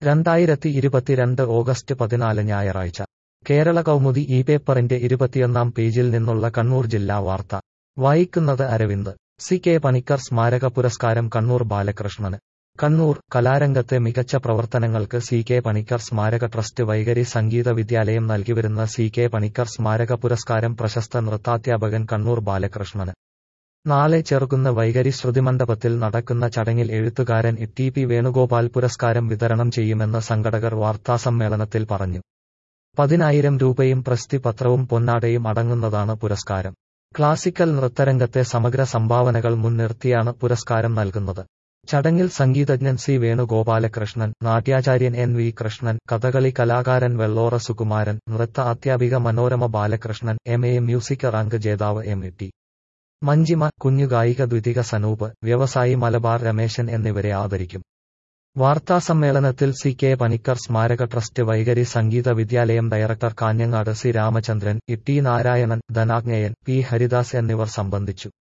രണ്ടായിരത്തി ഇരുപത്തിരണ്ട് ഓഗസ്റ്റ് പതിനാല് ഞായറാഴ്ച കേരള കൗമുദി ഈ പേപ്പറിന്റെ ഇരുപത്തിയൊന്നാം പേജിൽ നിന്നുള്ള കണ്ണൂർ ജില്ലാ വാർത്ത വായിക്കുന്നത് അരവിന്ദ് സി കെ പണിക്കർ സ്മാരക പുരസ്കാരം കണ്ണൂർ ബാലകൃഷ്ണന് കണ്ണൂർ കലാരംഗത്തെ മികച്ച പ്രവർത്തനങ്ങൾക്ക് സി കെ പണിക്കർ സ്മാരക ട്രസ്റ്റ് വൈകരി സംഗീത വിദ്യാലയം നൽകിവരുന്ന സി കെ പണിക്കർ സ്മാരക പുരസ്കാരം പ്രശസ്ത നൃത്താധ്യാപകൻ കണ്ണൂർ ബാലകൃഷ്ണന് നാളെ ചെറുകുന്ന വൈകരി ശ്രുതിമണ്ഡപത്തിൽ നടക്കുന്ന ചടങ്ങിൽ എഴുത്തുകാരൻ ടി പി വേണുഗോപാൽ പുരസ്കാരം വിതരണം ചെയ്യുമെന്ന് സംഘടകർ വാർത്താസമ്മേളനത്തിൽ പറഞ്ഞു പതിനായിരം രൂപയും പ്രസ്തിപത്രവും പൊന്നാടയും അടങ്ങുന്നതാണ് പുരസ്കാരം ക്ലാസിക്കൽ നൃത്തരംഗത്തെ സമഗ്ര സംഭാവനകൾ മുൻനിർത്തിയാണ് പുരസ്കാരം നൽകുന്നത് ചടങ്ങിൽ സംഗീതജ്ഞൻ സി വേണുഗോപാലകൃഷ്ണൻ നാട്യാചാര്യൻ എൻ വി കൃഷ്ണൻ കഥകളി കലാകാരൻ വെള്ളോറ സുകുമാരൻ നൃത്ത അധ്യാപിക Manorama Balakrishnan M A music rank ജേതാവ് എം ഇ ടി മഞ്ജിമ കുഞ്ഞുഗായിക ദ്വിതിക സനൂപ് വ്യവസായി മലബാർ രമേശൻ എന്നിവരെ ആദരിക്കും വാർത്താസമ്മേളനത്തിൽ സി കെ പണിക്കർ സ്മാരക ട്രസ്റ്റ് വൈകരി സംഗീത വിദ്യാലയം director Kanhangad C Ramachandran E T Narayanan Dhananjayan P Haridas എന്നിവർ സംബന്ധിച്ചു